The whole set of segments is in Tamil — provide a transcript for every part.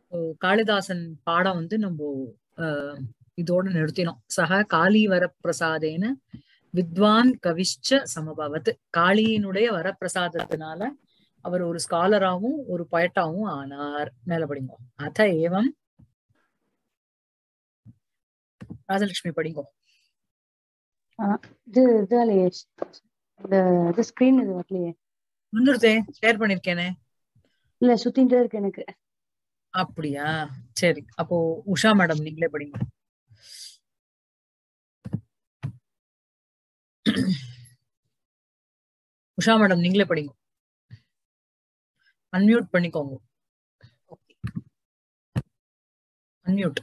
காளிதாசன் பாடம் வந்து நம்ம ஆஹ் இதோட நிறுத்தினோம் சக காளி வரப்பிரசாதேன வித்வான் கவிஷ்ச சமபவத் காளியினுடைய வரப்பிரசாதத்தினால அவர் ஒரு ஸ்காலராவும் ஒரு பொயட்டாவும் ஆனார் மேல படிங்கோ அத ஏவம் ராஜலட்சுமி படிங்கோ இது இதுலயே இந்த இது ஸ்கிரீன் இது வரலையே வந்துருதே ஷேர் பண்ணிருக்கேனே இல்ல சுத்தின்ட்டே இருக்கு எனக்கு அப்படியா சரி அப்போ உஷா மேடம் நீங்களே படிங்க உஷா மேடம் நீங்களே படிங்க அன்மியூட் பண்ணிக்கோங்க அன்மியூட்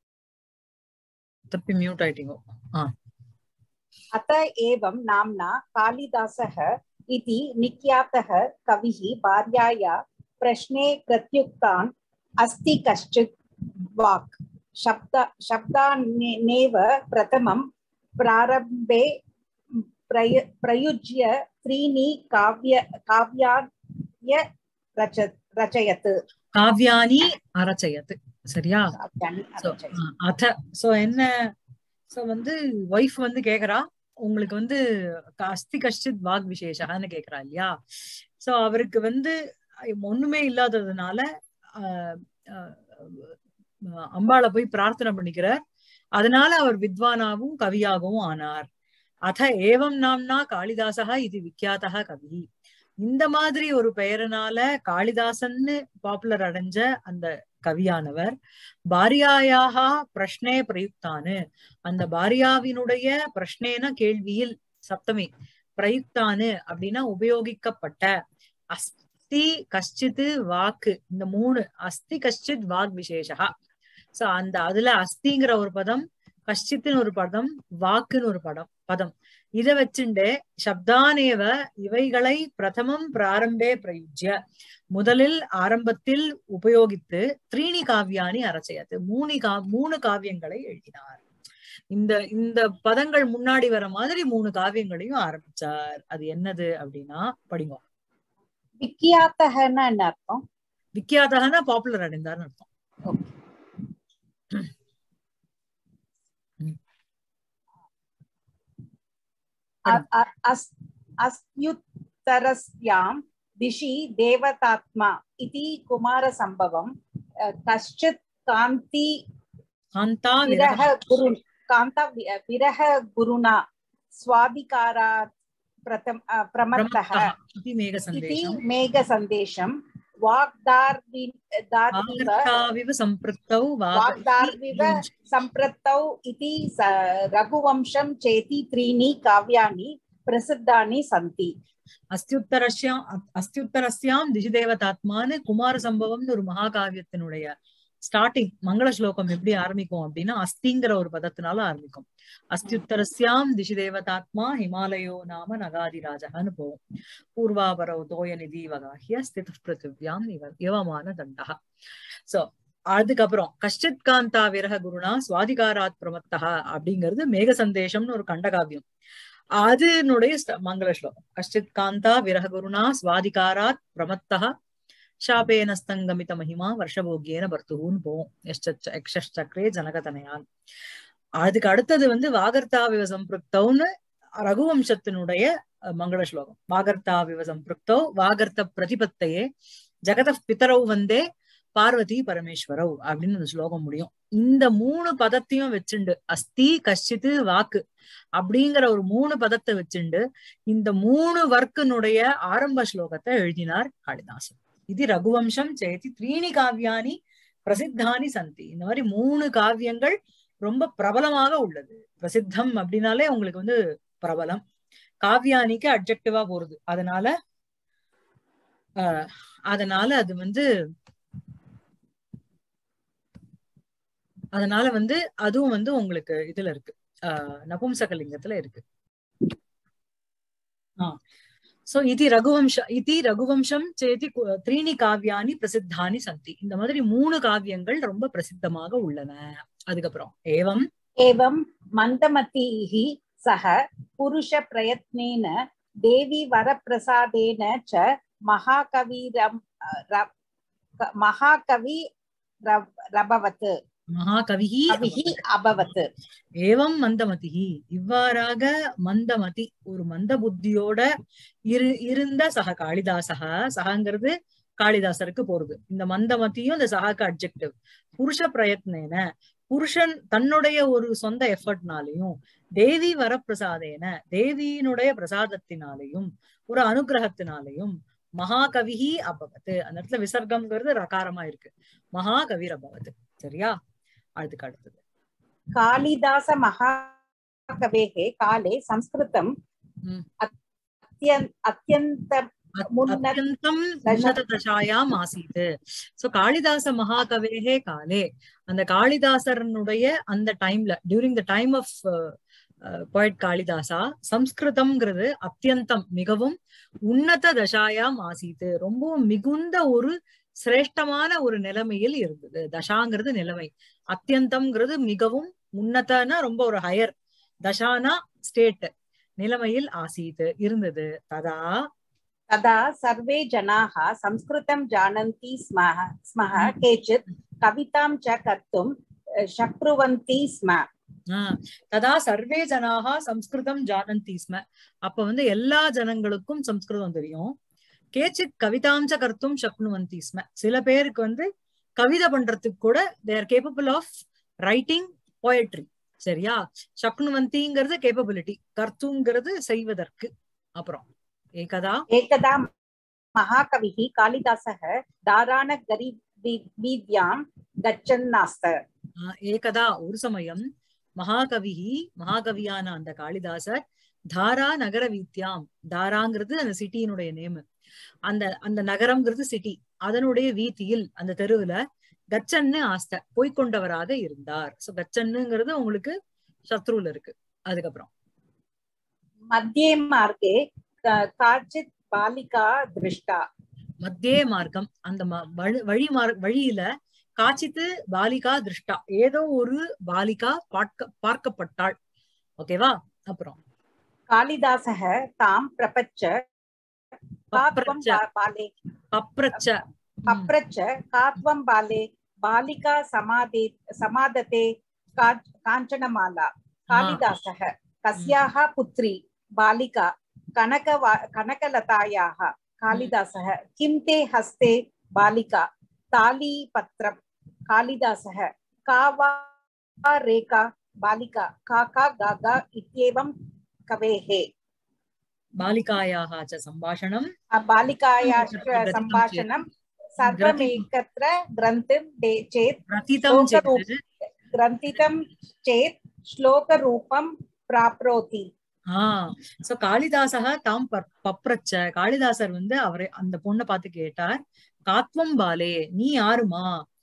தப்பி மியூட் ஆயிட்டீங்க ஆ अत एवं नाम्ना कालिदासः इति निख्यातः कविः भार्याया प्रश्ने प्रत्युक्तान् अस्ति कश्चित् वाक् शब्द शब्दानेव प्रथमं प्रारम्भे प्रय प्रयुज्य त्रीणि काव्य काव्याय रच रचयत् காவ்யானி அரச்சயத்து சரியா काव्यानि So, अरचयत् ஆ, அத சோ என்ன சோ வந்து ஒய்ஃப் வந்து கேக்குறா உங்களுக்கு வந்து க- அஸ்தி கஷ்டித் வாக் விசேஷான்னு கேக்குறா இல்லையா சோ அவருக்கு வந்து ஒண்ணுமே இல்லாததுனால ஆஹ், ஆஹ், ஆஹ், அம்பாளை போய் பிரார்த்தனை பண்ணிக்கிறார் அதனால அவர் வித்வானாவும் கவியாகவும் ஆனார் அத ஏவம் நாம்னா காளிதாசா இது விக்கியாதா கவி இந்த மாதிரி ஒரு பெயரினால காளிதாசன்னு பாப்புலர் அடைஞ்ச அந்த கவியானவர் பாரியாயாக பிரஷ்னே பிரயுக்தானு அந்த பாரியாவினுடைய பிரஷ்னேன கேள்வியில் சப்தமி பிரயுக்தானு அப்படின்னா உபயோகிக்கப்பட்ட அஸ்தி கஷ்டித்து வாக்கு இந்த மூணு அஸ்தி கஷ்டித் வாக் விசேஷா சோ அந்த அதுல அஸ்திங்கிற ஒரு பதம் கஷ்டித்துன்னு ஒரு பதம் வாக்குன்னு ஒரு படம் பதம் இத வச்சுண்டு சப்தானேவ இவைகளை பிரதமம் பிராரம்பே பிரயுஜ்ய முதலில் ஆரம்பத்தில் உபயோகித்து த்ரீணி காவியானி அரச்சயத்து மூணு கா மூணு காவியங்களை எழுதினார் இந்த இந்த பதங்கள் முன்னாடி வர மாதிரி மூணு காவியங்களையும் ஆரம்பிச்சார் அது என்னது அப்படின்னா படிங்க விக்கியாத்தகன்னா என்ன அர்த்தம் விக்கியாதகனா பாப்புலர் அடைந்தார்னு அர்த்தம் अ- अ- अस्- अस्त्युत्तरस्यां दिशि देवतात्मा इति कुमारसम्भवं अ, कश्चित् कान्ति காந்தா विरह விரக गुरु कान्ता वि- विरह गुरुणा स्वाधिकारात् प्रथम अ, प्रमत्तः பிரமத்தः इति மேக इति சந்தேஷம் मेघसन्देशं वाग्दार्वि दार्विव வாகர்த்தாவிவ சம்பிருக்தௌ वाग्दार्विव सम्पृक्तौ इति स- रघुवंशं चेति त्रीणि काव्यानि प्रसिद्धानि सन्ति அஸ்தியுத்தரஸ்யாம் அஸ்தியுத்தரஸ்யாம் திசிதேவதாத்மான்னு குமார சம்பவம்னு ஒரு மகாகாவியத்தினுடைய ஸ்டார்டிங் மங்கள ஸ்லோகம் எப்படி ஆரம்பிக்கும் அப்படின்னா அஸ்திங்கிற ஒரு பதத்தினால ஆரம்பிக்கும் அஸ்தியுத்தரஸ்யாம் திசிதேவதாத்மா ஹிமாலயோ நாம நகாதிராஜகன்னு போகும் பூர்வாபரோ தோய நிதி வகாஹிய ஸ்தித பிருத்திவியாம் இவ இவமான தண்டா சோ அதுக்கப்புறம் கஷ்டித் காந்தா விரக குருணா சுவாதிகாராத் பிரமத்தகா அப்படிங்கிறது மேக சந்தேஷம்னு ஒரு கண்டகாவியம் அதனுடைய ஸ்ட- மங்கள ஸ்லோகம் கஷ்டித் காந்தா விரக குருணா சுவாதிகாராத் பிரமத்தகா சாபேன ஸ்தங்கமித மகிமா வருஷபோகியேன பர்த்துன்னு போவோம் எஷ்சச்ச- எக்ஷச்சக்ரே ஜனகதனையான் அதுக்கு அடுத்தது வந்து வாகர்த்தாவிவ சம்பிருக்தௌன்னு ரகுவம்சத்தினுடைய அஹ், மங்கள ஸ்லோகம் வாகர்த்தாவிவ சம்பிருக்தௌ வாகர்த்த பிரதிபத்தையே ஜெகத பிதரவு வந்தே பார்வதி பரமேஸ்வரவ் அப்படின்னு அந்த ஸ்லோகம் முடியும் இந்த மூணு பதத்தையும் வச்சுண்டு அஸ்தி கஷ்டித்து வாக்கு அப்படிங்கிற ஒரு மூணு பதத்தை வச்சுண்டு இந்த மூணு வர்க்கனுடைய ஆரம்ப ஸ்லோகத்தை எழுதினார் காளிதாசன் இது ரகுவம்சம் சேதி த்ரீணி காவியானி பிரசித்தானி சந்தி இந்த மாதிரி மூணு காவியங்கள் ரொம்ப பிரபலமாக உள்ளது பிரசித்தம் அப்படின்னாலே உங்களுக்கு வந்து பிரபலம் காவியானிக்கு அப்ஜெக்டிவா போறது அதனால ஆஹ் அதனால அது வந்து அதனால வந்து அதுவும் வந்து உங்களுக்கு இதுல இருக்கு ஆஹ் நபும்சகலிங்கத்துல இருக்கு ஆஹ் சோ இது ரகுவம்ச இது ரகுவம்சம் சேதி கு- த்ரீணி காவியானி பிரசித்தானி சந்தி இந்த மாதிரி மூணு காவியங்கள் ரொம்ப பிரசித்தமாக உள்ளன அதுக்கப்புறம் ஏவம் एवं मन्दमतीः सह पुरुषप्रयत्नेन देवी वरप्रसादेन च महाकविरं र- क- महाकवि रव- रभवत् மகாகவிஹி कविः अभवत् ஏவம் மந்தமதிஹி இவ்வாறாக மந்தமதி ஒரு மந்த புத்தியோட இரு இருந்த சக காளிதாசக சகங்கிறது காளிதாசருக்கு போறது இந்த மந்தமதியும் இந்த சகாக்கு அப்ஜெக்டிவ் புருஷ பிரயத்னேன புருஷன் தன்னுடைய ஒரு சொந்த எஃபர்ட்னாலையும் தேவி வரப்பிரசாதேன தேவியினுடைய பிரசாதத்தினாலையும் ஒரு அனுகிரகத்தினாலையும் மகாகவிஹி அபவத் அந்த இடத்துல விசர்க்கம்ங்கிறது ரகாரமா இருக்கு மகாகவிர் அபவத் சரியா அதுக்கு அடுத்தது कालिदास महाकवेः काले संस्कृतम् ம். अत्यन् अत्यन्त அத்- முன்ன- அத்தியந்தம் தச- உன்னத தசாயாம் ஆசீத் சோ காளிதாச மகாகவேகே காலே அந்த காளிதாசரனுடைய அந்த டைம்ல டியூரிங் த டைம் ஆஃப் போய்ட் காளிதாசா சம்ஸ்கிருதம்ங்கிறது அத்தியந்தம் மிகவும் உன்னத தசாயாம் ஆசீத் ரொம்பவும் மிகுந்த ஒரு சிரேஷ்டமான ஒரு நிலைமையில் இருந்தது தசாங்கிறது நிலைமை அத்தியந்தம்ங்கிறது மிகவும் உன்னதனா ரொம்ப ஒரு ஹையர் தசானா ஸ்டேட் நிலைமையில் ஆசீத் இருந்தது ததா तदा सर्वे जनाः संस्कृतं जानन्ति स्म स्मः केचित् कवितां च कर्तुं अ, शक्नुवन्ति स्म ஆஹ் ததா சர்வே ஜனாக சம்ஸ்கிருதம் ஜானந்தி ஸ்ம அப்ப வந்து எல்லா ஜனங்களுக்கும் சம்ஸ்கிருதம் தெரியும் கேச்சித் கவிதாஞ்ச கர்த்தும் சக்னுவந்தி ஸ்ம சில பேருக்கு வந்து கவிதை பண்றதுக்கு கூட they're capable of writing poetry சரியா சக்னுவந்திங்கிறது கேப்பபிலிட்டி கர்த்துங்கிறது செய்வதற்கு அப்புறம் ஏகதா एकदा महाकविः कालिदासः दाराणगरी वी- वीद्यां गच्छन्नास्त ஆஹ் ஏகதா ஒரு சமயம் மகாகவிஹி மகாகவியான அந்த காளிதாசர் தாரா நகர வீத்யாம் தாராங்கிறது அந்த சிட்டியினுடைய நேம் அந்த அந்த நகரம்ங்கிறது சிட்டி அதனுடைய வீதியில் அந்த தெருவுல கச்சன்னு ஆஸ்த போய்க்கொண்டவராக இருந்தார் சோ கச்சன்னுங்கிறது உங்களுக்கு சத்ருல இருக்கு அதுக்கப்புறம் मध्ये मार्गे का- काचित् बालिका दृष्टा மத்தியே மார்க்கம் அந்த ம- வழி- வழி மார் வழியில காச்சித்து பாலிகா திருஷ்டா ஏதோ ஒரு பாலிகா பார்க்க பார்க்கப்பட்டாள் ஓகேவா அப்புறம் कालिदासः तां प्रपच्च का त्वं பப்ரச்ச बा- बाले பப்ரச்ச ம். पप्रच्छ का त्वं बाले बालिका समादे समादते का- काञ्चनमाला कालिदासः कस्याः पुत्री बालिका कनक कनकलतायाः कालिदासः किं ते हस्ते बालिका तालीपत्रं कालिदासः का वा रेखा बालिका का का गा गा इत्येवं कवेः बालिकायाः च सम्भाषणं बालिकायाः गतिं सम्भाषणं सर्वमेकत्र ग्रन्थिं दे- चेत् प्रथितं श्लोकरूप- चेत् ग्रन्थितं चेत् श्लोकरूपं प्राप्नोति ஆஹ் சோ காளிதாசக தாம் பப்- பப்ரச்ச காளிதாசர் வந்து அவரை அந்த பொண்ணை பார்த்து கேட்டார் காத்வம் பாலே நீ யாருமா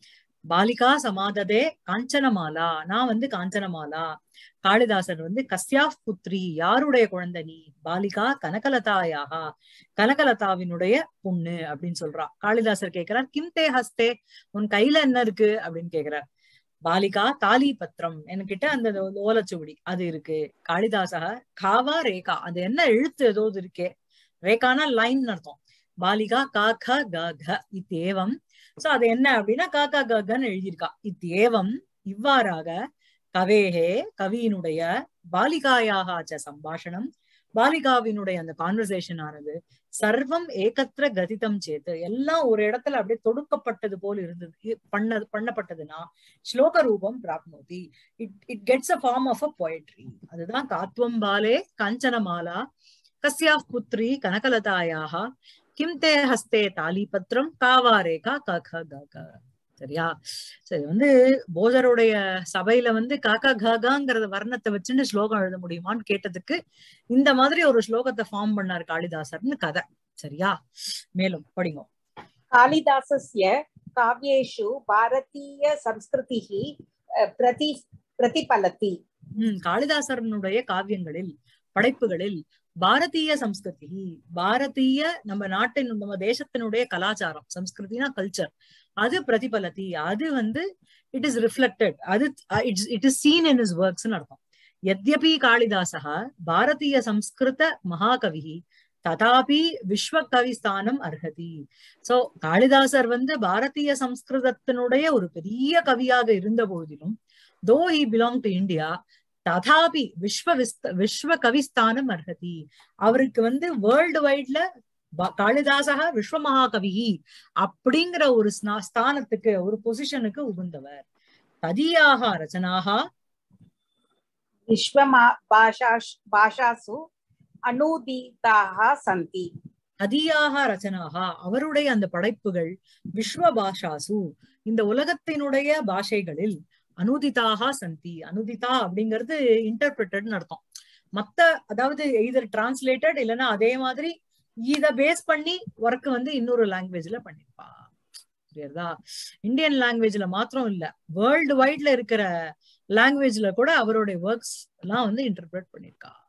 பாலிகா சமாததே காஞ்சனமாலா நான் வந்து காஞ்சனமாலா காளிதாசர் வந்து கஸ்யாஃப் புத்ரி யாருடைய குழந்தை நீ பாலிகா கனகலதாயாகா கனகலதாவினுடைய பொண்ணு அப்படின்னு சொல்றா காளிதாசர் கேக்குறார் கிம் தே ஹஸ்தே உன் கையில என்ன இருக்கு அப்படின்னு கேக்குறார் பாலிகா தாலி பத்திரம் என்கிட்ட அந்த ஓலச்சுவடி அது இருக்கு காளிதாசக காவா ரேகா அது என்ன எழுத்து ஏதோ இருக்கே ரேகானா லைன் அர்த்தம் பாலிகா கா க க க இத்தேவம் சோ அது என்ன அப்படின்னா கா கா க கன்னு எழுதியிருக்கா இத்தேவம் இவ்வாறாக கவேஹே கவியினுடைய பாலிகாயாக ச சம்பாஷணம் பாலிகாவினுடைய அந்த கான்வர்சேஷன் ஆனது சர்வம் ஏகத்திர கதிதம் சேத்து எல்லாம் ஒரு இடத்துல அப்படியே தொடுக்கப்பட்டது போல் இருந்தது இ- பண்ணது பண்ணப்பட்டதுன்னா ஸ்லோக ரூபம் பிராப்னோதி it it gets a form of a poetry அதுதான் காத்வம் பாலே காஞ்சனமாலா கஸ்யாஃப் புத்ரி கனகலதாயாக கிம் தே ஹஸ்தே தாலிபத்ரம் காவா ரேகா க க க க சரியா சரி வந்து போதருடைய சபையில வந்து காக்கா காகாங்கிறத வர்ணத்தை வச்சுட்டு ஸ்லோகம் எழுத முடியுமான்னு கேட்டதுக்கு இந்த மாதிரி ஒரு ஸ்லோகத்தை ஃபார்ம் பண்ணார் காளிதாசர்னு கதை சரியா மேலும் படிங்க कालिदासस्य काव्येषु भारतीयसंस्कृतिः अ, प्रति प्रतिफलति உம் காளிதாசரனுடைய காவியங்களில் படைப்புகளில் பாரதிய சம்ஸ்கிருதி பாரதிய நம்ம நாட்டின் நம்ம தேசத்தினுடைய கலாச்சாரம் சம்ஸ்கிருதினா கல்ச்சர் அது பிரதிபலதி அது வந்து இட் இஸ் ரிஃப்ளெக்டட் அது it's it is seen in is works அர்த்தம் यद्यपि कालिदासः भारतीय संस्कृत महाकविः ததாபி விஸ்வ கவிஸ்தானம் அர்ஹதி சோ காளிதாசர் வந்து பாரதிய சம்ஸ்கிருதத்தினுடைய ஒரு பெரிய கவியாக இருந்த போதிலும் though he belong to India ததாபி விஸ்வ விஸ்த விஸ்வ கவிஸ்தானம் அர்ஹதி அவருக்கு வந்து வேர்ல்டு வைட்ல காளிதாசக விஸ்வ மகாகவி அப்படிங்கிற ஒரு ஸ்னா- ஸ்தானத்துக்கு ஒரு பொசிஷனுக்கு உகுந்தவர் ததியாக ரச்சனாக विश्वमा भाषा भाषासु अनूदिताः सन्ति அதியாக ரச்சனாக அவருடைய அந்த படைப்புகள் விஸ்வ பாஷாசு இந்த உலகத்தினுடைய பாஷைகளில் அனுதிதாக சந்தி அனுதிதா அப்படிங்கிறது இன்டர்பிரட்டட்னு அர்த்தம் மத்த அதாவது எய்தர் டிரான்ஸ்லேட்டட் இல்லைன்னா அதே மாதிரி இத பேஸ் பண்ணி ஒர்க் வந்து இன்னொரு லாங்குவேஜ்ல பண்ணிருப்பா புரியுறதா இந்தியன் லாங்குவேஜ்ல மாத்திரம் இல்ல வேர்ல்டு வைட்ல இருக்கிற லாங்குவேஜ்ல கூட அவருடைய ஒர்க்ஸ் எல்லாம் வந்து இன்டர்பிரட் பண்ணிருக்கா